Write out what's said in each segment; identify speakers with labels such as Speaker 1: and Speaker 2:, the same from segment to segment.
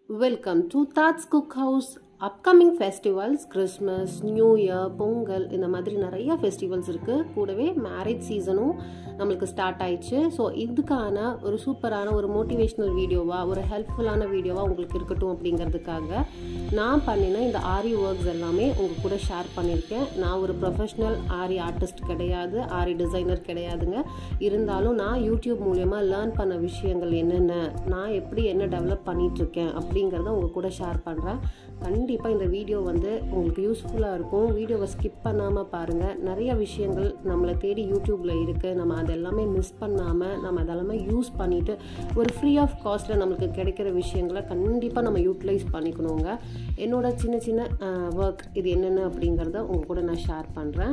Speaker 1: welcome to thoughts cook house upcoming festivals Christmas new year Pongal இந்த மாதிரி நிறைய festivals இருக்குது கூடவே மேரேஜ் சீசனும் நம்மளுக்கு ஸ்டார்ட் ஆயிடுச்சு ஸோ இதுக்கான ஒரு சூப்பரான ஒரு மோட்டிவேஷ்னல் வீடியோவாக ஒரு ஹெல்ப்ஃபுல்லான வீடியோவாக உங்களுக்கு இருக்கட்டும் அப்படிங்கிறதுக்காக நான் பண்ணின இந்த ஆரி ஒர்க்ஸ் எல்லாமே உங்கள் கூட ஷேர் பண்ணியிருக்கேன் நான் ஒரு ப்ரொஃபஷ்னல் ஆரி ஆர்டிஸ்ட் கிடையாது ஆரி டிசைனர் கிடையாதுங்க இருந்தாலும் நான் யூடியூப் மூலயமா லேர்ன் பண்ண விஷயங்கள் என்னென்ன நான் எப்படி என்ன டெவலப் பண்ணிகிட்ருக்கேன் அப்படிங்கிறத உங்கள் கூட ஷேர் பண்ணுறேன் கண்டிப்பாக இந்த வீடியோ வந்து உங்களுக்கு யூஸ்ஃபுல்லாக இருக்கும் வீடியோவை ஸ்கிப் பண்ணாமல் பாருங்கள் நிறைய விஷயங்கள் நம்மளை தேடி யூடியூப்பில் இருக்குது நம்ம அதெல்லாமே மிஸ் பண்ணாமல் நம்ம அதெல்லாமே யூஸ் பண்ணிவிட்டு ஒரு ஃப்ரீ ஆஃப் காஸ்ட்டில் நம்மளுக்கு கிடைக்கிற விஷயங்களை கண்டிப்பாக நம்ம யூட்டிலைஸ் பண்ணிக்கணுங்க என்னோட சின்ன சின்ன ஒர்க் இது என்னென்ன அப்படிங்கிறத உங்கள் கூட நான் ஷேர் பண்ணுறேன்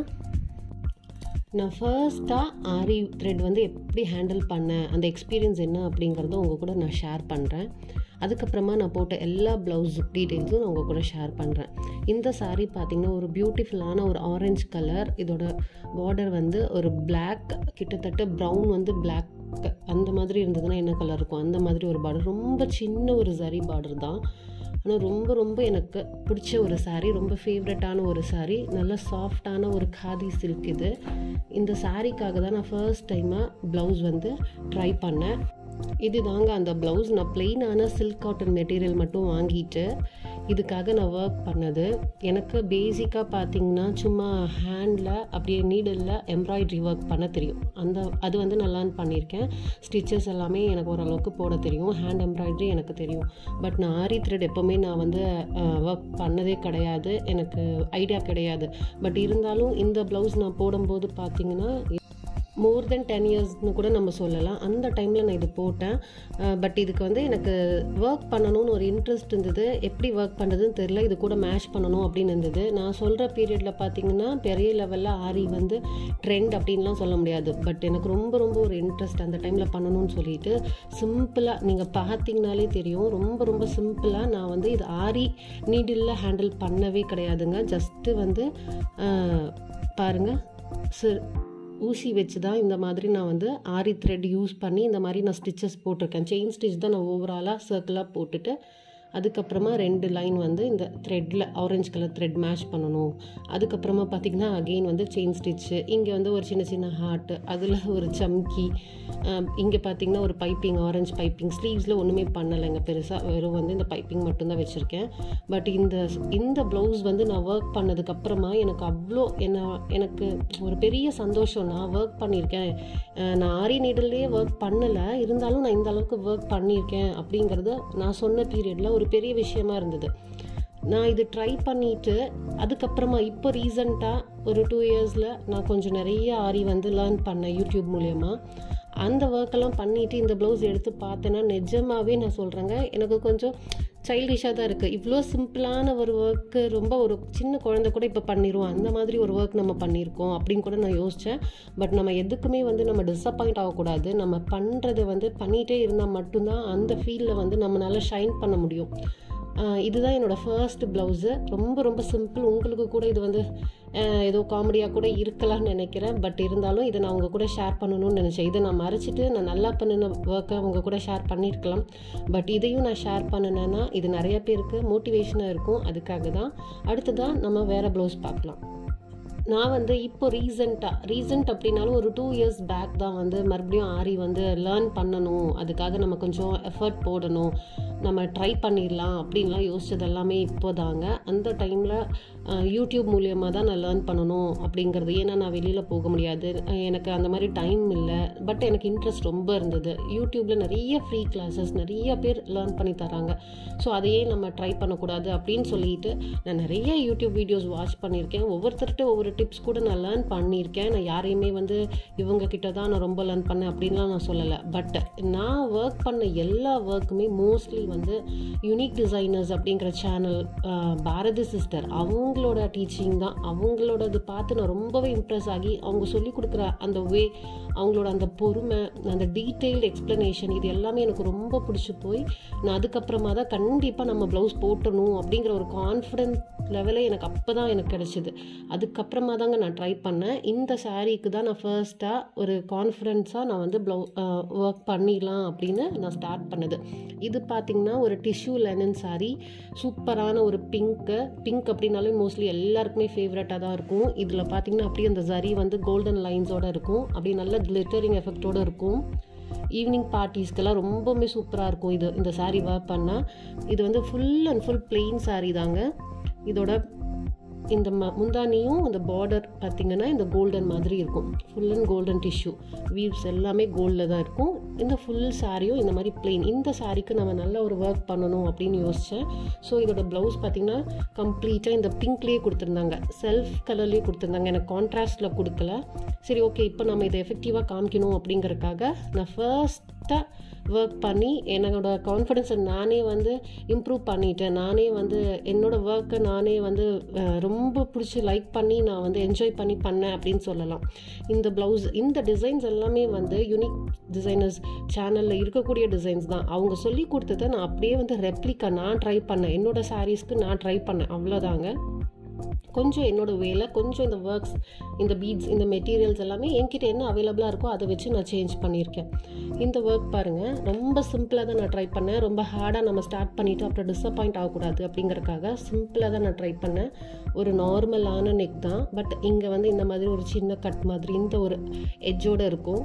Speaker 1: நான் ஃபர்ஸ்ட்டாக ஆரி த்ரெட் வந்து எப்படி ஹேண்டில் பண்ணேன் அந்த எக்ஸ்பீரியன்ஸ் என்ன அப்படிங்கிறத உங்கள் கூட நான் ஷேர் பண்ணுறேன் அதுக்கப்புறமா நான் போட்ட எல்லா ப்ளவுஸ் டீட்டெயில்ஸும் நான் உங்கள் கூட ஷேர் பண்ணுறேன் இந்த சாரீ பார்த்திங்கன்னா ஒரு பியூட்டிஃபுல்லான ஒரு ஆரஞ்ச் கலர் இதோட பார்டர் வந்து ஒரு பிளாக் கிட்டத்தட்ட ப்ரௌன் வந்து பிளாக் அந்த மாதிரி இருந்ததுன்னா என்ன கலர் இருக்கும் அந்த மாதிரி ஒரு பார்டர் ரொம்ப சின்ன ஒரு சரி பார்டர் தான் ஆனால் ரொம்ப ரொம்ப எனக்கு பிடிச்ச ஒரு சாரீ ரொம்ப ஃபேவரட்டான ஒரு சாரீ நல்ல சாஃப்டான ஒரு காதி சில்க் இது இந்த சாரீக்காக தான் நான் ஃபர்ஸ்ட் டைமாக ப்ளவுஸ் வந்து ட்ரை பண்ணேன் இது தாங்க அந்த ப்ளவுஸ் நான் பிளெயினான சில்க் காட்டன் மெட்டீரியல் மட்டும் வாங்கிட்டு இதுக்காக நான் ஒர்க் பண்ணது எனக்கு பேசிக்காக பார்த்தீங்கன்னா சும்மா ஹேண்டில் அப்படியே நீடலில் எம்ப்ராய்ட்ரி ஒர்க் பண்ண தெரியும் அந்த அது வந்து நல்லா பண்ணியிருக்கேன் ஸ்டிச்சஸ் எல்லாமே எனக்கு ஓரளவுக்கு போட தெரியும் ஹேண்ட் எம்ப்ராய்ட்ரி எனக்கு தெரியும் பட் நான் ஆரி த்ரெட் எப்போவுமே நான் வந்து ஒர்க் பண்ணதே கிடையாது எனக்கு ஐடியா கிடையாது பட் இருந்தாலும் இந்த ப்ளவுஸ் நான் போடும்போது பார்த்தீங்கன்னா மோர் தென் டென் இயர்ஸ்னு கூட நம்ம சொல்லலாம் அந்த டைமில் நான் இது போட்டேன் பட் இதுக்கு வந்து எனக்கு ஒர்க் பண்ணணும்னு ஒரு இன்ட்ரெஸ்ட் இருந்தது எப்படி ஒர்க் பண்ணுறதுன்னு தெரில இது கூட மேட்ச் பண்ணணும் அப்படின்னு இருந்தது நான் சொல்கிற பீரியடில் பார்த்தீங்கன்னா பெரிய லெவலில் ஆரி வந்து ட்ரெண்ட் அப்படின்லாம் சொல்ல முடியாது பட் எனக்கு ரொம்ப ரொம்ப ஒரு இன்ட்ரெஸ்ட் அந்த டைமில் பண்ணணும்னு சொல்லிட்டு சிம்பிளாக நீங்கள் பார்த்தீங்கனாலே தெரியும் ரொம்ப ரொம்ப சிம்பிளாக நான் வந்து இது ஆரி நீடில் ஹேண்டில் பண்ணவே கிடையாதுங்க ஜஸ்ட்டு வந்து பாருங்கள் சிறு ஊசி வச்சு தான் இந்த மாதிரி நான் வந்து ஆரி த்ரெட் யூஸ் பண்ணி இந்த மாதிரி நான் ஸ்டிச்சஸ் போட்டிருக்கேன் செயின் ஸ்டிச் தான் நான் ஓவராலாக சர்க்கிளாக போட்டுட்டு அதுக்கப்புறமா ரெண்டு லைன் வந்து இந்த த்ரெட்டில் ஆரஞ்சு கலர் த்ரெட் மேட்ச் பண்ணணும் அதுக்கப்புறமா பார்த்திங்கன்னா அகெயின் வந்து செயின் ஸ்டிச்சு இங்கே வந்து ஒரு சின்ன சின்ன ஹார்ட்டு அதில் ஒரு சம்கி இங்கே பார்த்திங்கன்னா ஒரு பைப்பிங் ஆரஞ்சு பைப்பிங் ஸ்லீவ்ஸில் ஒன்றுமே பண்ணலைங்க பெருசாக வெறும் வந்து இந்த பைப்பிங் மட்டும்தான் வச்சுருக்கேன் பட் இந்த இந்த ப்ளவுஸ் வந்து நான் ஒர்க் பண்ணதுக்கப்புறமா எனக்கு அவ்வளோ என்ன எனக்கு ஒரு பெரிய சந்தோஷம் நான் ஒர்க் பண்ணியிருக்கேன் நான் ஆரி நீடல்லையே ஒர்க் பண்ணலை இருந்தாலும் நான் இந்த அளவுக்கு ஒர்க் பண்ணியிருக்கேன் அப்படிங்கிறது நான் சொன்ன பீரியடில் ஒரு பெரிய விஷயமா இருந்தது நான் இது ட்ரை பண்ணிவிட்டு அதுக்கப்புறமா இப்போ ரீசண்டாக ஒரு டூ இயர்ஸில் நான் கொஞ்சம் நிறைய ஆரி வந்து லேர்ன் பண்ணேன் யூடியூப் மூலயமா அந்த ஒர்க்கெல்லாம் பண்ணிவிட்டு இந்த ப்ளவுஸ் எடுத்து பார்த்தேன்னா நிஜமாகவே நான் சொல்கிறேங்க எனக்கு கொஞ்சம் சைல்டிஷாக தான் இருக்குது இவ்வளோ சிம்பிளான ஒரு ஒர்க்கு ரொம்ப ஒரு சின்ன குழந்தை கூட இப்போ பண்ணிடுவோம் அந்த மாதிரி ஒரு ஒர்க் நம்ம பண்ணியிருக்கோம் அப்படின்னு கூட நான் யோசித்தேன் பட் நம்ம எதுக்குமே வந்து நம்ம டிஸப்பாயிண்ட் ஆகக்கூடாது நம்ம பண்ணுறதை வந்து பண்ணிகிட்டே இருந்தால் மட்டும்தான் அந்த ஃபீல்டில் வந்து நம்மளால் ஷைன் பண்ண முடியும் இதுதான் என்னோடய ஃபர்ஸ்ட் ப்ளவுஸு ரொம்ப ரொம்ப சிம்பிள் உங்களுக்கு கூட இது வந்து ஏதோ காமெடியாக கூட இருக்கலாம்னு நினைக்கிறேன் பட் இருந்தாலும் இதை நான் உங்கள் கூட ஷேர் பண்ணணும்னு நினச்சேன் இதை நான் மறைச்சிட்டு நான் நல்லா பண்ணின ஒர்க்கை உங்கள் கூட ஷேர் பண்ணியிருக்கலாம் பட் இதையும் நான் ஷேர் பண்ணினேன்னா இது நிறைய பேருக்கு மோட்டிவேஷனாக இருக்கும் அதுக்காக தான் அடுத்ததான் நம்ம வேறு ப்ளவுஸ் பார்க்கலாம் நான் வந்து இப்போ ரீசெண்டாக ரீசெண்ட் அப்படின்னாலும் ஒரு டூ இயர்ஸ் பேக் தான் வந்து மறுபடியும் ஆரி வந்து லேர்ன் பண்ணணும் அதுக்காக நம்ம கொஞ்சம் எஃபர்ட் போடணும் நம்ம ட்ரை பண்ணிடலாம் அப்படின்லாம் யோசிச்சது எல்லாமே இப்போ தாங்க அந்த டைமில் யூடியூப் மூலியமாக தான் நான் லேர்ன் பண்ணணும் அப்படிங்கிறது ஏன்னா நான் வெளியில் போக முடியாது எனக்கு அந்த மாதிரி டைம் இல்லை பட் எனக்கு இன்ட்ரெஸ்ட் ரொம்ப இருந்தது யூடியூப்பில் நிறைய ஃப்ரீ கிளாஸஸ் நிறைய பேர் லேர்ன் பண்ணி தராங்க ஸோ அதையே நம்ம ட்ரை பண்ணக்கூடாது அப்படின்னு சொல்லிட்டு நான் நிறைய யூடியூப் வீடியோஸ் வாட்ச் பண்ணியிருக்கேன் ஒவ்வொருத்தர்கிட்ட ஒவ்வொரு டிப்ஸ் கூட நான் லேர்ன் பண்ணியிருக்கேன் நான் யாரையுமே வந்து இவங்க கிட்ட தான் நான் ரொம்ப லேர்ன் பண்ணேன் அப்படின்லாம் நான் சொல்லலை பட் நான் ஒர்க் பண்ண எல்லா ஒர்க்குமே மோஸ்ட்லி வந்து யூனிக் டிசைனர்ஸ் அப்படிங்கிற சேனல் பாரதி சிஸ்டர் அவங்களோட டீச்சிங் தான் அவங்களோடது பார்த்து நான் ரொம்பவே இம்ப்ரெஸ் ஆகி அவங்க சொல்லி கொடுக்குற அந்த வே அவங்களோட அந்த பொறுமை அந்த டீட்டெயில்டு எக்ஸ்ப்ளனேஷன் இது எல்லாமே எனக்கு ரொம்ப பிடிச்சி போய் நான் அதுக்கப்புறமா தான் கண்டிப்பாக நம்ம ப்ளவுஸ் போட்டணும் அப்படிங்கிற ஒரு கான்ஃபிடென்ட் லெவலே எனக்கு அப்போ தான் எனக்கு கிடச்சிது அதுக்கப்புறமா தாங்க நான் ட்ரை பண்ணேன் இந்த சாரீக்கு தான் நான் ஃபர்ஸ்ட்டாக ஒரு கான்ஃபிடென்ஸாக நான் வந்து ப்ளவு ஒர்க் பண்ணிடலாம் அப்படின்னு நான் ஸ்டார்ட் பண்ணது இது பார்த்திங்கன்னா ஒரு டிஷ்யூ லெனன் சாரீ சூப்பரான ஒரு பிங்க்கு பிங்க் அப்படின்னாலே மோஸ்ட்லி எல்லாருக்குமே ஃபேவரட்டாக தான் இருக்கும் இதில் பார்த்திங்கன்னா அப்படியே அந்த ஜரி வந்து கோல்டன் லைன்ஸோடு இருக்கும் அப்படியே நல்ல கிளிட்டரிங் எஃபெக்டோடு இருக்கும் ஈவினிங் பார்ட்டிஸ்க்கெல்லாம் ரொம்பவுமே சூப்பராக இருக்கும் இது இந்த சாரீ வேர் பண்ணால் இது வந்து full and full plain sari தாங்க இதோட இந்த ம முந்தானியும் இந்த பார்டர் பார்த்திங்கன்னா இந்த கோல்டன் மாதிரி இருக்கும் full and golden tissue weaves எல்லாமே கோல்டில் தான் இருக்கும் இந்த ஃபுல் சாரியும் இந்த மாதிரி பிளெயின் இந்த சாரீக்கு நம்ம நல்ல ஒரு ஒர்க் பண்ணணும் அப்படின்னு யோசித்தேன் ஸோ இதோட ப்ளவுஸ் பார்த்திங்கன்னா கம்ப்ளீட்டாக இந்த பிங்க்லேயே கொடுத்துருந்தாங்க செல்ஃப் கலர்லேயே கொடுத்துருந்தாங்க எனக்கு கான்ட்ராஸ்டில் கொடுக்கல சரி ஓகே இப்போ நம்ம இதை எஃபெக்டிவாக காமிக்கணும் அப்படிங்கிறதுக்காக நான் ஃபர்ஸ்ட்டாக ஒர்க் பண்ணி என்னோட கான்ஃபிடென்ஸை நானே வந்து இம்ப்ரூவ் பண்ணிட்டேன் நானே வந்து என்னோடய ஒர்க்கை நானே வந்து ரொம்ப பிடிச்சி லைக் பண்ணி நான் வந்து என்ஜாய் பண்ணி பண்ணேன் அப்படின்னு சொல்லலாம் இந்த ப்ளவுஸ் இந்த டிசைன்ஸ் எல்லாமே வந்து யூனிக் டிசைனர்ஸ் சேனலில் இருக்கக்கூடிய டிசைன்ஸ் தான் அவங்க சொல்லி கொடுத்ததை நான் அப்படியே வந்து ரெப்ளிகா நான் ட்ரை பண்ணேன் என்னோடய சாரீஸ்க்கு நான் ட்ரை பண்ணேன் அவ்வளோதாங்க கொஞ்சம் என்னோடய வேலை கொஞ்சம் இந்த ஒர்க்ஸ் இந்த பீட்ஸ் இந்த மெட்டீரியல்ஸ் எல்லாமே என்கிட்ட என்ன அவைலபிளாக இருக்கோ அதை வச்சு நான் சேஞ்ச் பண்ணியிருக்கேன் இந்த ஒர்க் பாருங்கள் ரொம்ப சிம்பிளாக தான் நான் ட்ரை பண்ணேன் ரொம்ப ஹார்டாக நம்ம ஸ்டார்ட் பண்ணிவிட்டு அப்புறம் டிஸப்பாயிண்ட் ஆகக்கூடாது அப்படிங்கிறக்காக சிம்பிளாக தான் நான் ட்ரை பண்ணேன் ஒரு நார்மலான நெக் தான் பட் இங்கே வந்து இந்த மாதிரி ஒரு சின்ன கட் மாதிரி இந்த ஒரு எட்ஜோடு இருக்கும்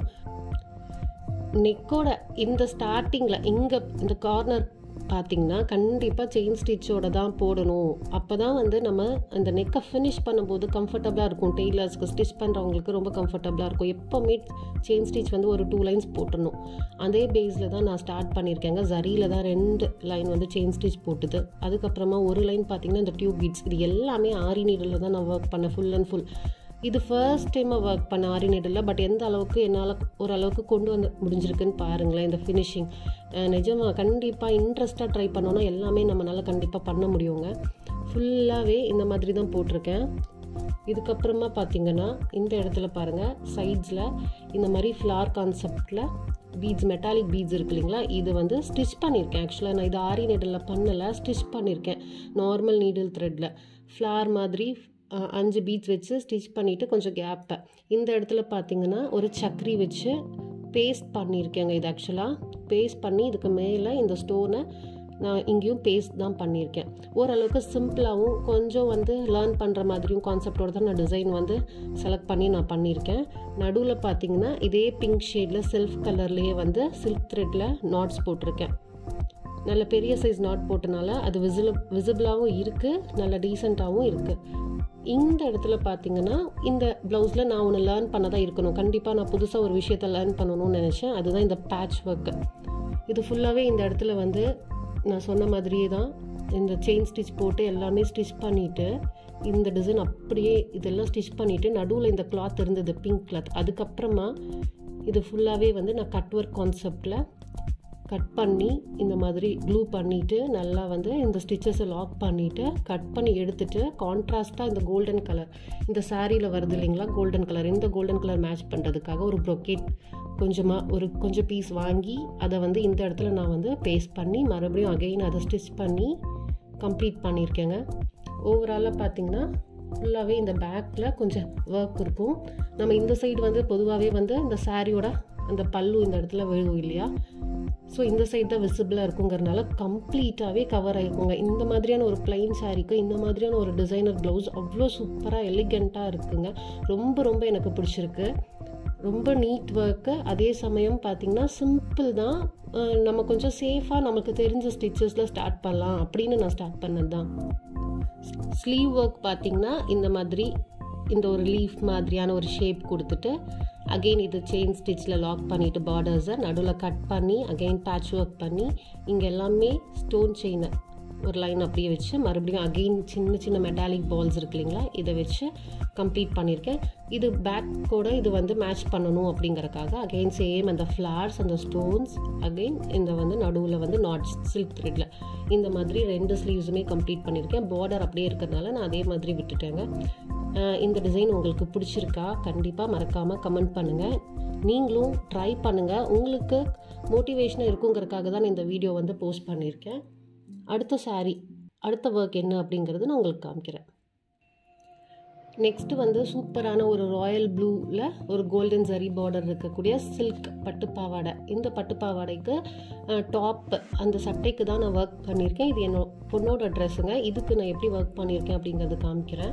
Speaker 1: நெக்கோட இந்த ஸ்டார்டிங்கில் இங்கே இந்த கார்னர் பார்த்திங்கன்னா கண்டிப்பாக செயின் ஸ்டிச்சோட தான் போடணும் அப்போ தான் வந்து நம்ம அந்த நெக்கை ஃபினிஷ் பண்ணும்போது கம்ஃபர்டபுளாக இருக்கும் டெய்லர்ஸ்க்கு ஸ்டிச் பண்ணுறவங்களுக்கு ரொம்ப கம்ஃபர்டபுளாக இருக்கும் எப்போவுமே செயின் ஸ்டிச் வந்து ஒரு டூ லைன்ஸ் போட்டணும் அதே பேஸில் தான் நான் ஸ்டார்ட் பண்ணியிருக்கேங்க ஜரியில் தான் ரெண்டு லைன் வந்து செயின் ஸ்டிச் போட்டுது அதுக்கப்புறமா ஒரு லைன் பார்த்திங்கன்னா இந்த டியூப் பீட்ஸ் இது எல்லாமே ஆரி நீடில் தான் நான் ஒர்க் பண்ணேன் ஃபுல் அண்ட் ஃபுல் இது ஃபர்ஸ்ட் டைமாக ஒர்க் பண்ண ஆரி நெடில் பட் எந்த அளவுக்கு என்னால் ஓரளவுக்கு கொண்டு வந்து முடிஞ்சிருக்குன்னு பாருங்களேன் இந்த ஃபினிஷிங் நிஜமாக கண்டிப்பாக இன்ட்ரெஸ்ட்டாக ட்ரை பண்ணோன்னா எல்லாமே நம்மளால் கண்டிப்பாக பண்ண முடியுங்க ஃபுல்லாகவே இந்த மாதிரி தான் போட்டிருக்கேன் இதுக்கப்புறமா பார்த்தீங்கன்னா இந்த இடத்துல பாருங்கள் சைட்ஸில் இந்த மாதிரி ஃப்ளார் கான்செப்டில் பீட்ஸ் மெட்டாலிக் பீட்ஸ் இருக்கு இல்லைங்களா இது வந்து ஸ்டிச் பண்ணியிருக்கேன் ஆக்சுவலாக நான் இது ஆரி நீடில் பண்ணலை ஸ்டிச் பண்ணியிருக்கேன் நார்மல் நீடில் த்ரெட்டில் ஃப்ளார் மாதிரி அஞ்சு பீட்ஸ் வச்சு ஸ்டிச் பண்ணிவிட்டு கொஞ்சம் கேப்பை இந்த இடத்துல பார்த்தீங்கன்னா ஒரு சக்கரி வச்சு பேஸ்ட் பண்ணியிருக்கேங்க இது ஆக்சுவலாக பேஸ்ட் பண்ணி இதுக்கு மேலே இந்த ஸ்டோனை நான் இங்கேயும் பேஸ்ட் தான் பண்ணியிருக்கேன் ஓரளவுக்கு சிம்பிளாகவும் கொஞ்சம் வந்து லேர்ன் பண்ணுற மாதிரியும் கான்செப்டோட தான் நான் டிசைன் வந்து செலக்ட் பண்ணி நான் பண்ணியிருக்கேன் நடுவில் பார்த்தீங்கன்னா இதே பிங்க் ஷேடில் செல்ஃப் கலர்லேயே வந்து சில்க் த்ரெட்டில் நாட்ஸ் போட்டிருக்கேன் நல்ல பெரிய சைஸ் நாட் போட்டனால அது விசில விசிபிளாகவும் இருக்குது நல்ல டீசெண்டாகவும் இருக்குது இந்த இடத்துல பார்த்தீங்கன்னா இந்த ப்ளவுஸில் நான் ஒன்று லேர்ன் பண்ண தான் இருக்கணும் கண்டிப்பாக நான் புதுசாக ஒரு விஷயத்த லேர்ன் பண்ணணும்னு நினச்சேன் அதுதான் இந்த பேட்ச் ஒர்க்கு இது ஃபுல்லாகவே இந்த இடத்துல வந்து நான் சொன்ன மாதிரியே தான் இந்த செயின் ஸ்டிச் போட்டு எல்லாமே ஸ்டிச் பண்ணிவிட்டு இந்த டிசைன் அப்படியே இதெல்லாம் ஸ்டிச் பண்ணிவிட்டு நடுவில் இந்த கிளாத் இருந்தது பிங்க் கிளாத் அதுக்கப்புறமா இது ஃபுல்லாகவே வந்து நான் கட் ஒர்க் கான்செப்டில் கட் பண்ணி இந்த மாதிரி க்ளூ பண்ணிவிட்டு நல்லா வந்து இந்த ஸ்டிச்சஸை லாக் பண்ணிவிட்டு கட் பண்ணி எடுத்துட்டு கான்ட்ராஸ்ட்டாக இந்த கோல்டன் கலர் இந்த சாரியில் வருது இல்லைங்களா கோல்டன் கலர் இந்த கோல்டன் கலர் மேட்ச் பண்ணுறதுக்காக ஒரு ப்ரொக்கேட் கொஞ்சமாக ஒரு கொஞ்சம் பீஸ் வாங்கி அதை வந்து இந்த இடத்துல நான் வந்து பேஸ்ட் பண்ணி மறுபடியும் அகைன் அதை ஸ்டிச் பண்ணி கம்ப்ளீட் பண்ணியிருக்கேங்க ஓவராலாக பார்த்தீங்கன்னா ஃபுல்லாகவே இந்த பேக்கில் கொஞ்சம் ஒர்க் இருக்கும் நம்ம இந்த சைடு வந்து பொதுவாகவே வந்து இந்த சாரியோட அந்த பல்லு இந்த இடத்துல விழுகும் இல்லையா ஸோ இந்த சைடு தான் விசிபிளாக இருக்குங்கிறனால கம்ப்ளீட்டாகவே கவர் ஆகிருக்குங்க இந்த மாதிரியான ஒரு பிளைன் சாரீக்கு இந்த மாதிரியான ஒரு டிசைனர் ப்ளவுஸ் அவ்வளோ சூப்பராக எலிகண்ட்டாக இருக்குங்க ரொம்ப ரொம்ப எனக்கு பிடிச்சிருக்கு ரொம்ப நீட் ஒர்க்கு அதே சமயம் பார்த்திங்கன்னா சிம்பிள் தான் நம்ம கொஞ்சம் சேஃபாக நமக்கு தெரிஞ்ச ஸ்டிச்சஸில் ஸ்டார்ட் பண்ணலாம் அப்படின்னு நான் ஸ்டார்ட் பண்ணது தான் ஸ்லீவ் ஒர்க் பார்த்திங்கன்னா இந்த மாதிரி இந்த ஒரு லீஃப் மாதிரியான ஒரு ஷேப் கொடுத்துட்டு அகெயின் இது செயின் ஸ்டிச்சில் லாக் பண்ணிவிட்டு பார்டர்ஸை நடுவில் கட் பண்ணி அகெயின் பேட்ச் ஒர்க் பண்ணி இங்கே எல்லாமே ஸ்டோன் செயினை ஒரு லைன் அப்படியே வச்சு மறுபடியும் அகெயின் சின்ன சின்ன மெட்டாலிக் பால்ஸ் இருக்கு இல்லைங்களா இதை வச்சு கம்ப்ளீட் பண்ணியிருக்கேன் இது பேக் கூட இது வந்து மேட்ச் பண்ணணும் அப்படிங்கறக்காக அகெயின் சேம் அந்த ஃப்ளார்ஸ் அந்த ஸ்டோன்ஸ் அகெயின் இந்த வந்து நடுவில் வந்து நாட் சில்க் த்ரெட்டில் இந்த மாதிரி ரெண்டு ஸ்லீவ்ஸுமே கம்ப்ளீட் பண்ணியிருக்கேன் பார்டர் அப்படியே இருக்கிறதுனால நான் அதே மாதிரி விட்டுட்டேங்க இந்த டிசைன் உங்களுக்கு பிடிச்சிருக்கா கண்டிப்பாக மறக்காமல் கமெண்ட் பண்ணுங்கள் நீங்களும் ட்ரை பண்ணுங்கள் உங்களுக்கு மோட்டிவேஷனாக இருக்குங்கிறதுக்காக தான் இந்த வீடியோ வந்து போஸ்ட் பண்ணியிருக்கேன் அடுத்த சாரீ அடுத்த ஒர்க் என்ன அப்படிங்கிறது நான் உங்களுக்கு காமிக்கிறேன் நெக்ஸ்ட்டு வந்து சூப்பரான ஒரு ராயல் ப்ளூவில் ஒரு கோல்டன் சரி பார்டர் இருக்கக்கூடிய சில்க் பட்டு பாவாடை இந்த பட்டு பாவாடைக்கு டாப் அந்த சட்டைக்கு தான் நான் ஒர்க் பண்ணியிருக்கேன் இது என்னோட பொண்ணோட ட்ரெஸ்ஸுங்க இதுக்கு நான் எப்படி ஒர்க் பண்ணியிருக்கேன் அப்படிங்கிறது காமிக்கிறேன்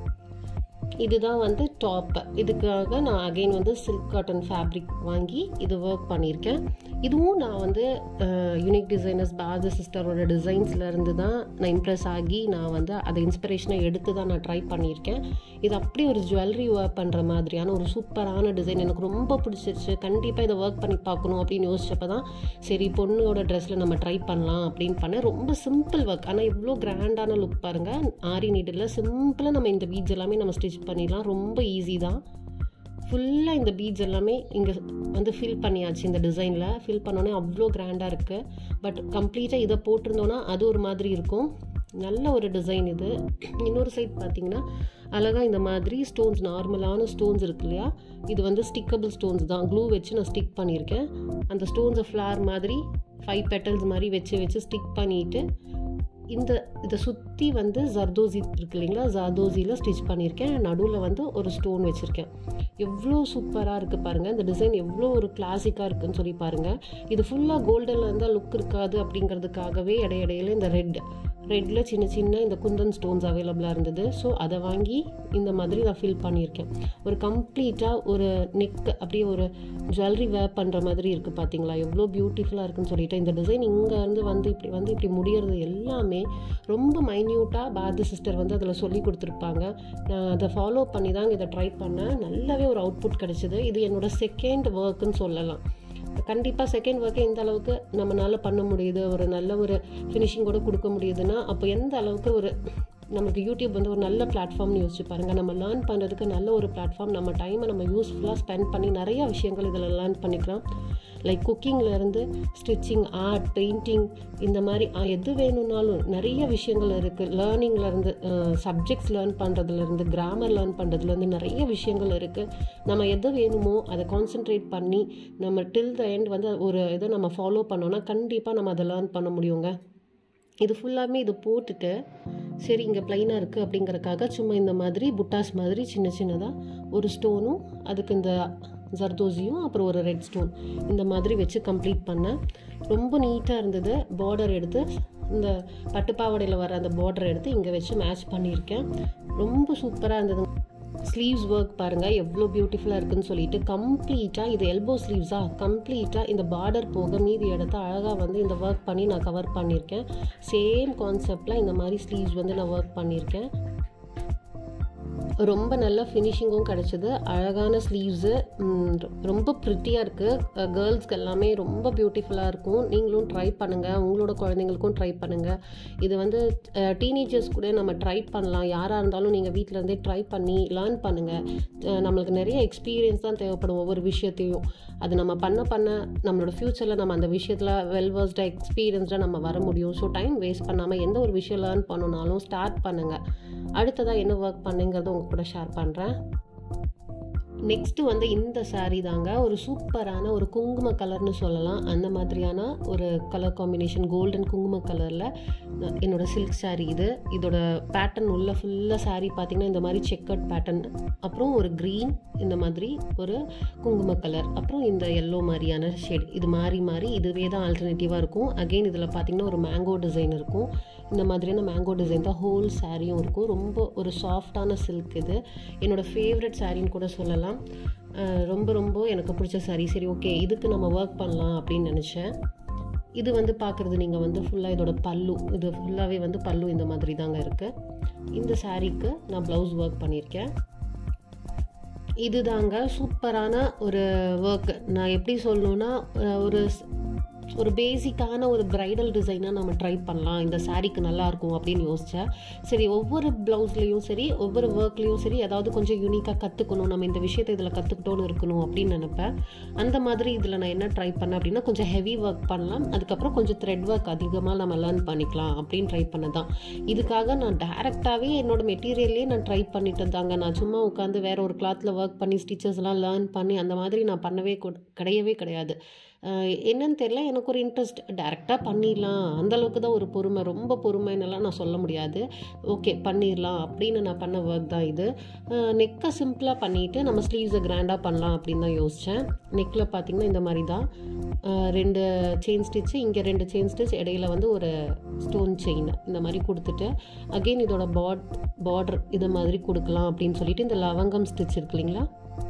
Speaker 1: இதுதான் வந்து டாப் இதுக்காக நான் அகைன் வந்து சில்க் காட்டன் ஃபேப்ரிக் வாங்கி இது ஒர்க் பண்ணியிருக்கேன் இதுவும் நான் வந்து யூனிக் டிசைனர்ஸ் பாரத சிஸ்டரோட டிசைன்ஸில் இருந்து தான் நான் இம்ப்ரெஸ் ஆகி நான் வந்து அதை இன்ஸ்பிரேஷனை எடுத்து தான் நான் ட்ரை பண்ணியிருக்கேன் இது அப்படி ஒரு ஜுவல்லரி ஒர்க் பண்ணுற மாதிரியான ஒரு சூப்பரான டிசைன் எனக்கு ரொம்ப பிடிச்சிருச்சு கண்டிப்பாக இதை ஒர்க் பண்ணி பார்க்கணும் அப்படின்னு யோசிச்சப்போ தான் சரி பொண்ணோட ட்ரெஸ்ஸில் நம்ம ட்ரை பண்ணலாம் அப்படின்னு பண்ணேன் ரொம்ப சிம்பிள் ஒர்க் ஆனால் இவ்வளோ கிராண்டான லுக் பாருங்கள் ஆரி நீடில் சிம்பிளாக நம்ம இந்த பீட்ஸ் எல்லாமே நம்ம ஸ்டிச் பண்ணிடலாம் ரொம்ப ஈஸி தான் ஃபுல்லாக இந்த பீட்ஸ் எல்லாமே இங்கே வந்து ஃபில் பண்ணியாச்சு இந்த டிசைனில் ஃபில் பண்ணோன்னே அவ்வளோ கிராண்டாக இருக்குது பட் கம்ப்ளீட்டாக இதை போட்டிருந்தோன்னா அது ஒரு மாதிரி இருக்கும் நல்ல ஒரு டிசைன் இது இன்னொரு சைட் பார்த்தீங்கன்னா அழகாக இந்த மாதிரி ஸ்டோன்ஸ் நார்மலான ஸ்டோன்ஸ் இருக்கு இல்லையா இது வந்து ஸ்டிக்கபிள் ஸ்டோன்ஸ் தான் க்ளூ வச்சு நான் ஸ்டிக் பண்ணியிருக்கேன் அந்த ஸ்டோன்ஸை ஃப்ளார் மாதிரி ஃபைவ் பெட்டல்ஸ் மாதிரி வச்சு வச்சு ஸ்டிக் பண்ணிவிட்டு இந்த இதை சுற்றி வந்து ஜர்தோசி இருக்கு இல்லைங்களா ஜர்தோசியில் ஸ்டிச் பண்ணியிருக்கேன் நடுவில் வந்து ஒரு ஸ்டோன் வச்சுருக்கேன் எவ்வளோ சூப்பராக இருக்குது பாருங்கள் இந்த டிசைன் எவ்வளோ ஒரு கிளாசிக்காக இருக்குன்னு சொல்லி பாருங்கள் இது ஃபுல்லாக கோல்டனில் இருந்தால் லுக் இருக்காது அப்படிங்கிறதுக்காகவே இடையிடையில இந்த ரெட் ரெட்டில் சின்ன சின்ன இந்த குந்தன் ஸ்டோன்ஸ் அவைலபிளாக இருந்தது ஸோ அதை வாங்கி இந்த மாதிரி நான் ஃபில் பண்ணியிருக்கேன் ஒரு கம்ப்ளீட்டாக ஒரு நெக் அப்படியே ஒரு ஜுவல்லரி வேர் பண்ணுற மாதிரி இருக்குது பார்த்தீங்களா எவ்வளோ பியூட்டிஃபுல்லாக இருக்குன்னு சொல்லிட்டு இந்த டிசைன் இங்கேருந்து வந்து இப்படி வந்து இப்படி முடியறது எல்லாமே ரொம்ப மைன்யூட்டாக பாரதி சிஸ்டர் வந்து அதில் சொல்லி கொடுத்துருப்பாங்க நான் அதை ஃபாலோ பண்ணி தான் இதை ட்ரை பண்ணேன் நல்லாவே ஒரு அவுட்புட் கிடச்சிது இது என்னோட செகண்ட் ஒர்க்குன்னு சொல்லலாம் கண்டிப்பாக செகண்ட் ஒர்க்கே எந்த அளவுக்கு நம்மளால் பண்ண முடியுது ஒரு நல்ல ஒரு ஃபினிஷிங் கூட கொடுக்க முடியுதுன்னா அப்போ எந்த அளவுக்கு ஒரு நமக்கு யூடியூப் வந்து ஒரு நல்ல பிளாட்ஃபார்ம்னு யோசிச்சு பாருங்கள் நம்ம லேர்ன் பண்ணுறதுக்கு நல்ல ஒரு பிளாட்ஃபார்ம் நம்ம டைமை நம்ம யூஸ்ஃபுல்லாக ஸ்பெண்ட் பண்ணி நிறைய விஷயங்கள் இதில் லேர்ன் பண்ணிக்கலாம் லைக் குக்கிங்லேருந்து ஸ்டிச்சிங் ஆர்ட் பெயிண்டிங் இந்த மாதிரி எது வேணும்னாலும் நிறைய விஷயங்கள் இருக்குது லேர்னிங்லேருந்து சப்ஜெக்ட்ஸ் லேர்ன் பண்ணுறதுலேருந்து கிராமர் லேர்ன் பண்ணுறதுலேருந்து நிறைய விஷயங்கள் இருக்குது நம்ம எது வேணுமோ அதை கான்சென்ட்ரேட் பண்ணி நம்ம டில் த எண்ட் வந்து ஒரு இதை நம்ம ஃபாலோ பண்ணோன்னா கண்டிப்பாக நம்ம அதை லேர்ன் பண்ண முடியுங்க இது ஃபுல்லாமே இது போட்டுட்டு சரி இங்கே ப்ளைனாக இருக்குது அப்படிங்கறக்காக சும்மா இந்த மாதிரி புட்டாஸ் மாதிரி சின்ன சின்னதாக ஒரு ஸ்டோனும் அதுக்கு இந்த ஜர்தோசியும் அப்புறம் ஒரு ரெட் ஸ்டோன் இந்த மாதிரி வச்சு கம்ப்ளீட் பண்ணேன் ரொம்ப நீட்டாக இருந்தது பார்டர் எடுத்து இந்த பட்டுப்பாவடையில் வர அந்த பார்டர் எடுத்து இங்கே வச்சு மேட்ச் பண்ணியிருக்கேன் ரொம்ப சூப்பராக இருந்தது ஸ்லீவ்ஸ் ஒர்க் பாருங்கள் எவ்வளோ பியூட்டிஃபுல்லாக இருக்குன்னு சொல்லிட்டு கம்ப்ளீட்டாக இது எல்போ ஸ்லீவ்ஸாக கம்ப்ளீட்டாக இந்த பார்டர் போக மீதி இடத்த அழகாக வந்து இந்த ஒர்க் பண்ணி நான் கவர் பண்ணியிருக்கேன் சேம் கான்செப்டில் இந்த மாதிரி ஸ்லீவ்ஸ் வந்து நான் ஒர்க் பண்ணியிருக்கேன் ரொம்ப நல்ல ஃபினிஷிங்கும் கிடச்சிது அழகான ஸ்லீவ்ஸு ரொம்ப ப்ரிட்டியாக இருக்குது கேர்ள்ஸ்க்கு எல்லாமே ரொம்ப பியூட்டிஃபுல்லாக இருக்கும் நீங்களும் ட்ரை பண்ணுங்கள் உங்களோட குழந்தைங்களுக்கும் ட்ரை பண்ணுங்கள் இது வந்து டீனேஜர்ஸ் கூட நம்ம ட்ரை பண்ணலாம் யாராக இருந்தாலும் நீங்கள் வீட்டில் இருந்தே ட்ரை பண்ணி லேர்ன் பண்ணுங்கள் நம்மளுக்கு நிறைய எக்ஸ்பீரியன்ஸ் தான் தேவைப்படும் ஒவ்வொரு விஷயத்தையும் அது நம்ம பண்ண பண்ண நம்மளோட ஃப்யூச்சரில் நம்ம அந்த விஷயத்தில் வெல் வர்ஸ்டாக எக்ஸ்பீரியன்ஸ்டாக நம்ம வர முடியும் ஸோ டைம் வேஸ்ட் பண்ணாமல் எந்த ஒரு விஷயம் லேர்ன் பண்ணணுனாலும் ஸ்டார்ட் பண்ணுங்கள் அடுத்ததாக என்ன ஒர்க் பண்ணுங்கிறத உங்கள் கூட ஷேர் பண்ணுறேன் நெக்ஸ்ட்டு வந்து இந்த சாரீ தாங்க ஒரு சூப்பரான ஒரு குங்கும கலர்னு சொல்லலாம் அந்த மாதிரியான ஒரு கலர் காம்பினேஷன் கோல்டன் குங்கும கலரில் என்னோடய சில்க் சாரீ இது இதோட பேட்டர்ன் உள்ள ஃபுல்லாக சாரீ பார்த்திங்கன்னா இந்த மாதிரி செக்கட் பேட்டர்ன் அப்புறம் ஒரு க்ரீன் இந்த மாதிரி ஒரு குங்கும கலர் அப்புறம் இந்த எல்லோ மாதிரியான ஷேட் இது மாறி மாறி இதுவே தான் ஆல்டர்னேட்டிவாக இருக்கும் அகெயின் இதில் பார்த்திங்கன்னா ஒரு மேங்கோ டிசைன் இருக்கும் இந்த மாதிரியான மேங்கோ டிசைன் தான் ஹோல் சாரியும் இருக்கும் ரொம்ப ஒரு சாஃப்டான சில்க் இது என்னோடய ஃபேவரட் சாரின்னு கூட சொல்லலாம் ரொம்ப ரொம்ப எனக்கு பிடிச்ச சாரி சரி ஓகே இதுக்கு நம்ம ஒர்க் பண்ணலாம் அப்படின்னு நினச்சேன் இது வந்து பார்க்குறது நீங்கள் வந்து ஃபுல்லாக இதோட பல்லு இது ஃபுல்லாகவே வந்து பல்லு இந்த மாதிரி தாங்க இருக்குது இந்த சாரீக்கு நான் ப்ளவுஸ் ஒர்க் பண்ணியிருக்கேன் இது தாங்க சூப்பரான ஒரு ஒர்க் நான் எப்படி சொல்லணுன்னா ஒரு ஒரு பேசிக்கான ஒரு ப்ரைடல் டிசைனாக நம்ம ட்ரை பண்ணலாம் இந்த சாரீக்கு நல்லாயிருக்கும் அப்படின்னு யோசித்தேன் சரி ஒவ்வொரு ப்ளவுஸ்லேயும் சரி ஒவ்வொரு ஒர்க்லேயும் சரி ஏதாவது கொஞ்சம் யூனிக்காக கற்றுக்கணும் நம்ம இந்த விஷயத்தை இதில் கற்றுக்கிட்டோன்னு இருக்கணும் அப்படின்னு நினப்பேன் அந்த மாதிரி இதில் நான் என்ன ட்ரை பண்ணேன் அப்படின்னா கொஞ்சம் ஹெவி ஒர்க் பண்ணலாம் அதுக்கப்புறம் கொஞ்சம் த்ரெட் ஒர்க் அதிகமாக நம்ம லேர்ன் பண்ணிக்கலாம் அப்படின்னு ட்ரை பண்ண தான் இதுக்காக நான் டேரெக்டாகவே என்னோடய மெட்டீரியல்லே நான் ட்ரை பண்ணிட்டு தாங்க நான் சும்மா உட்காந்து வேற ஒரு கிளாத்தில் ஒர்க் பண்ணி ஸ்டிச்சஸ்லாம் லேர்ன் பண்ணி அந்த மாதிரி நான் பண்ணவே கிடையவே கிடையாது என்னன்னு தெரியல எனக்கு ஒரு இன்ட்ரெஸ்ட் டேரெக்டாக பண்ணிடலாம் அந்தளவுக்கு தான் ஒரு பொறுமை ரொம்ப பொறுமைன்னெல்லாம் நான் சொல்ல முடியாது ஓகே பண்ணிடலாம் அப்படின்னு நான் பண்ண ஒர்க் தான் இது நெக்கை சிம்பிளாக பண்ணிவிட்டு நம்ம ஸ்லீவ்ஸை கிராண்டாக பண்ணலாம் அப்படின்னு தான் யோசித்தேன் நெக்கில் பார்த்திங்கன்னா இந்த மாதிரி தான் ரெண்டு செயின் ஸ்டிச்சு இங்கே ரெண்டு செயின் ஸ்டிச் இடையில வந்து ஒரு ஸ்டோன் செயின் இந்த மாதிரி கொடுத்துட்டு அகெயின் இதோட பாட் பார்டர் இது மாதிரி கொடுக்கலாம் அப்படின்னு சொல்லிட்டு இந்த லவங்கம் ஸ்டிச் இருக்கு இல்லைங்களா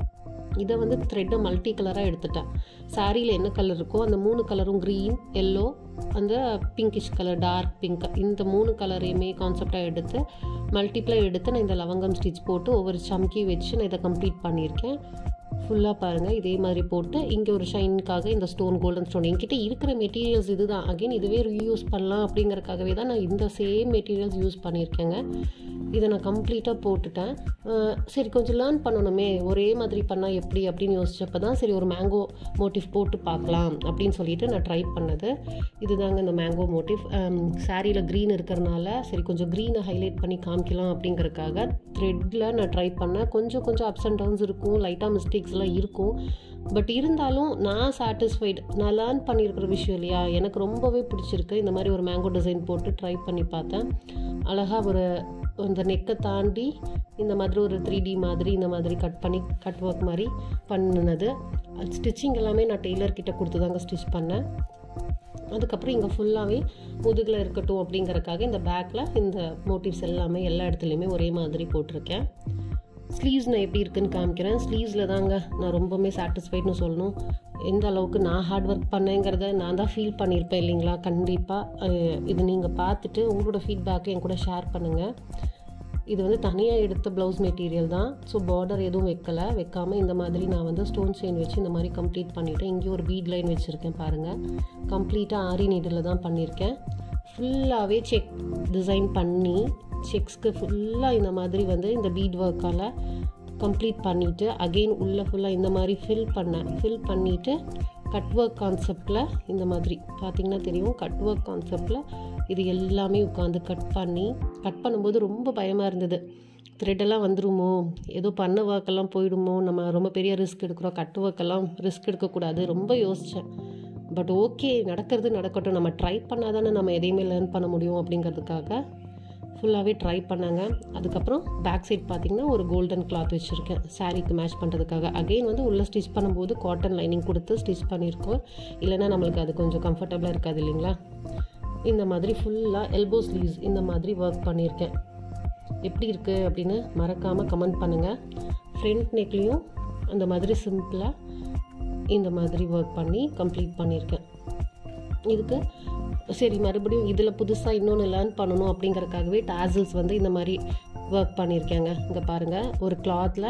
Speaker 1: இதை வந்து த்ரெட்டை மல்டி கலராக எடுத்துட்டேன் சாரியில் என்ன கலர் இருக்கோ அந்த மூணு கலரும் க்ரீன் எல்லோ அந்த பிங்கிஷ் கலர் டார்க் பிங்க் இந்த மூணு கலரையுமே கான்செப்டாக எடுத்து மல்டிப்ளை எடுத்து நான் இந்த லவங்கம் ஸ்டிச் போட்டு ஒவ்வொரு சம்கி வச்சு நான் இதை கம்ப்ளீட் பண்ணியிருக்கேன் ஃபுல்லாக பாருங்கள் இதே மாதிரி போட்டு இங்கே ஒரு ஷைனுக்காக இந்த ஸ்டோன் கோல்டன் ஸ்டோன் என்கிட்ட இருக்கிற மெட்டீரியல்ஸ் இது தான் அகெயின் இதுவே ரீயூஸ் பண்ணலாம் அப்படிங்கறக்காகவே தான் நான் இந்த சேம் மெட்டீரியல்ஸ் யூஸ் பண்ணியிருக்கேங்க இதை நான் கம்ப்ளீட்டாக போட்டுட்டேன் சரி கொஞ்சம் லேர்ன் பண்ணணுமே ஒரே மாதிரி பண்ணால் எப்படி அப்படின்னு யோசிச்சப்போ தான் சரி ஒரு மேங்கோ மோட்டிவ் போட்டு பார்க்கலாம் அப்படின்னு சொல்லிட்டு நான் ட்ரை பண்ணது இதுதாங்க இந்த மேங்கோ மோட்டிவ் சாரியில் க்ரீன் இருக்கிறனால சரி கொஞ்சம் க்ரீனை ஹைலைட் பண்ணி காமிக்கலாம் அப்படிங்கறக்காக த்ரெட்டில் நான் ட்ரை பண்ணேன் கொஞ்சம் கொஞ்சம் அப்ஸ் அண்ட் டவுன்ஸ் இருக்கும் லைட்டாக மிஸ்டேக்ஸ்லாம் இருக்கும் பட் இருந்தாலும் நான் சாட்டிஸ்ஃபைடு நான் லேர்ன் பண்ணியிருக்கிற விஷயம் இல்லையா எனக்கு ரொம்பவே பிடிச்சிருக்கு இந்த மாதிரி ஒரு மேங்கோ டிசைன் போட்டு ட்ரை பண்ணி பார்த்தேன் அழகாக ஒரு இந்த நெக்கை தாண்டி இந்த மாதிரி ஒரு த்ரீ டி மாதிரி இந்த மாதிரி கட் பண்ணி கட் ஒர்க் மாதிரி பண்ணினது ஸ்டிச்சிங் எல்லாமே நான் டெய்லர் கிட்ட கொடுத்து தாங்க ஸ்டிச் பண்ணேன் அதுக்கப்புறம் இங்கே ஃபுல்லாகவே முதுகில் இருக்கட்டும் அப்படிங்கறக்காக இந்த பேக்கில் இந்த மோட்டிவ்ஸ் எல்லாமே எல்லா இடத்துலையுமே ஒரே மாதிரி போட்டிருக்கேன் ஸ்லீவ்ஸ் நான் எப்படி இருக்குன்னு காமிக்கிறேன் ஸ்லீவ்ஸில் தாங்க நான் ரொம்பவுமே சாட்டிஸ்ஃபைட்னு சொல்லணும் எந்த அளவுக்கு நான் ஹார்ட் ஒர்க் பண்ணேங்கிறத நான் தான் ஃபீல் பண்ணியிருப்பேன் இல்லைங்களா கண்டிப்பாக இது நீங்கள் பார்த்துட்டு உங்களோட ஃபீட்பேக்கை என் கூட ஷேர் பண்ணுங்கள் இது வந்து தனியாக எடுத்த ப்ளவுஸ் மெட்டீரியல் தான் ஸோ பார்டர் எதுவும் வைக்கலை வைக்காமல் இந்த மாதிரி நான் வந்து ஸ்டோன் செயின் வச்சு இந்த மாதிரி கம்ப்ளீட் பண்ணிவிட்டேன் இங்கேயும் ஒரு பீட் லைன் வச்சுருக்கேன் பாருங்கள் கம்ப்ளீட்டாக ஆரி நீடில் தான் பண்ணியிருக்கேன் ஃபுல்லாகவே செக் டிசைன் பண்ணி செக்ஸ்க்கு ஃபுல்லாக இந்த மாதிரி வந்து இந்த பீட் ஒர்க்கால் கம்ப்ளீட் பண்ணிவிட்டு அகெயின் உள்ளே ஃபுல்லாக இந்த மாதிரி ஃபில் பண்ணேன் ஃபில் பண்ணிவிட்டு கட் ஒர்க் கான்செப்டில் இந்த மாதிரி பார்த்திங்கன்னா தெரியும் கட் ஒர்க் கான்செப்டில் இது எல்லாமே உட்காந்து கட் பண்ணி கட் பண்ணும்போது ரொம்ப பயமாக இருந்தது த்ரெட்டெல்லாம் வந்துருமோ ஏதோ பண்ண ஒர்க்கெல்லாம் போயிடுமோ நம்ம ரொம்ப பெரிய ரிஸ்க் எடுக்கிறோம் கட் ஒர்க்கெல்லாம் ரிஸ்க் எடுக்கக்கூடாது ரொம்ப யோசித்தேன் பட் ஓகே நடக்கிறது நடக்கட்டும் நம்ம ட்ரை பண்ணால் தானே நம்ம எதையுமே லேர்ன் பண்ண முடியும் அப்படிங்கிறதுக்காக ஃபுல்லாகவே ட்ரை பண்ணாங்க அதுக்கப்புறம் பேக் சைட் பார்த்திங்கன்னா ஒரு கோல்டன் கிளாத் வச்சுருக்கேன் சாரீக்கு மேட்ச் பண்ணுறதுக்காக அகெயின் வந்து உள்ளே ஸ்டிச் பண்ணும்போது காட்டன் லைனிங் கொடுத்து ஸ்டிச் பண்ணியிருக்கோம் இல்லைன்னா நம்மளுக்கு அது கொஞ்சம் கம்ஃபர்டபுளாக இருக்காது இல்லைங்களா இந்த மாதிரி ஃபுல்லாக எல்போ ஸ்லீவ்ஸ் இந்த மாதிரி ஒர்க் பண்ணியிருக்கேன் எப்படி இருக்குது அப்படின்னு மறக்காமல் கமெண்ட் பண்ணுங்கள் ஃப்ரண்ட் நெக்லேயும் அந்த மாதிரி சிம்பிளாக இந்த மாதிரி ஒர்க் பண்ணி கம்ப்ளீட் பண்ணியிருக்கேன் இதுக்கு சரி மறுபடியும் இதில் புதுசாக இன்னொன்று லேர்ன் பண்ணணும் அப்படிங்கறக்காகவே டாசல்ஸ் வந்து இந்த மாதிரி ஒர்க் பண்ணியிருக்கேங்க இங்கே பாருங்கள் ஒரு கிளாத்தில்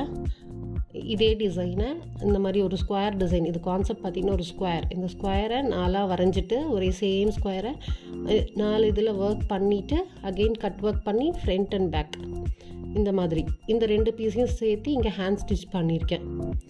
Speaker 1: இதே டிசைனை இந்த மாதிரி ஒரு ஸ்கொயர் டிசைன் இது கான்செப்ட் பார்த்திங்கன்னா ஒரு ஸ்கொயர் இந்த ஸ்கொயரை நாலாக வரைஞ்சிட்டு ஒரே சேம் ஸ்கொயரை நாலு இதில் ஒர்க் பண்ணிவிட்டு அகெயின் கட் ஒர்க் பண்ணி ஃப்ரண்ட் அண்ட் பேக் இந்த மாதிரி இந்த ரெண்டு பீஸையும் சேர்த்து இங்கே ஹேண்ட் ஸ்டிச் பண்ணியிருக்கேன்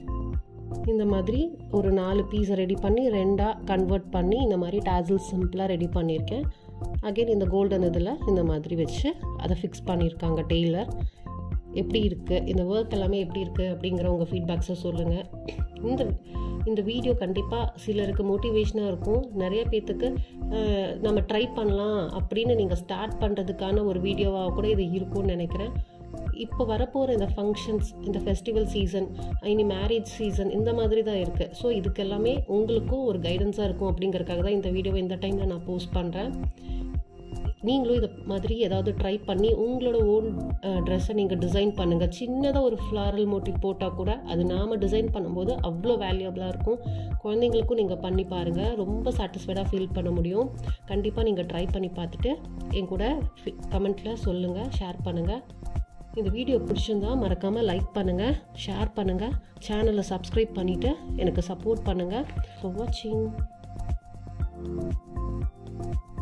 Speaker 1: இந்த மாதிரி ஒரு நாலு பீஸை ரெடி பண்ணி ரெண்டாக கன்வெர்ட் பண்ணி இந்த மாதிரி டாசில் சிம்பிளாக ரெடி பண்ணியிருக்கேன் அகெயின் இந்த கோல்டன் இதில் இந்த மாதிரி வச்சு அதை ஃபிக்ஸ் பண்ணியிருக்காங்க டெய்லர் எப்படி இருக்குது இந்த ஒர்க் எல்லாமே எப்படி இருக்குது அப்படிங்கிற உங்கள் ஃபீட்பேக்ஸை சொல்லுங்கள் இந்த இந்த வீடியோ கண்டிப்பாக சிலருக்கு மோட்டிவேஷனாக இருக்கும் நிறைய பேர்த்துக்கு நம்ம ட்ரை பண்ணலாம் அப்படின்னு நீங்கள் ஸ்டார்ட் பண்ணுறதுக்கான ஒரு வீடியோவாக கூட இது இருக்கும்னு நினைக்கிறேன் இப்போ வரப்போகிற இந்த ஃபங்க்ஷன்ஸ் இந்த ஃபெஸ்டிவல் சீசன் இனி மேரேஜ் சீசன் இந்த மாதிரி தான் இருக்குது ஸோ இதுக்கு எல்லாமே உங்களுக்கும் ஒரு கைடன்ஸாக இருக்கும் அப்படிங்கறக்காக தான் இந்த வீடியோவை இந்த டைமில் நான் போஸ்ட் பண்ணுறேன் நீங்களும் இதை மாதிரி ஏதாவது ட்ரை பண்ணி உங்களோட ஓன் ட்ரெஸ்ஸை நீங்கள் டிசைன் பண்ணுங்கள் சின்னதாக ஒரு ஃப்ளாரல் மோட்டிவ் போட்டால் கூட அது நாம் டிசைன் பண்ணும்போது அவ்வளோ வேல்யூபிளாக இருக்கும் குழந்தைங்களுக்கும் நீங்கள் பண்ணி பாருங்கள் ரொம்ப சாட்டிஸ்ஃபைடாக ஃபீல் பண்ண முடியும் கண்டிப்பாக நீங்கள் ட்ரை பண்ணி பார்த்துட்டு என் கூட கமெண்ட்டில் சொல்லுங்கள் ஷேர் பண்ணுங்கள் இந்த வீடியோ பிடிச்சிருந்தா மறக்காமல் லைக் பண்ணுங்கள் ஷேர் பண்ணுங்கள் சேனலை சப்ஸ்கிரைப் பண்ணிவிட்டு எனக்கு சப்போர்ட் பண்ணுங்கள் ஃபார் வாட்சிங்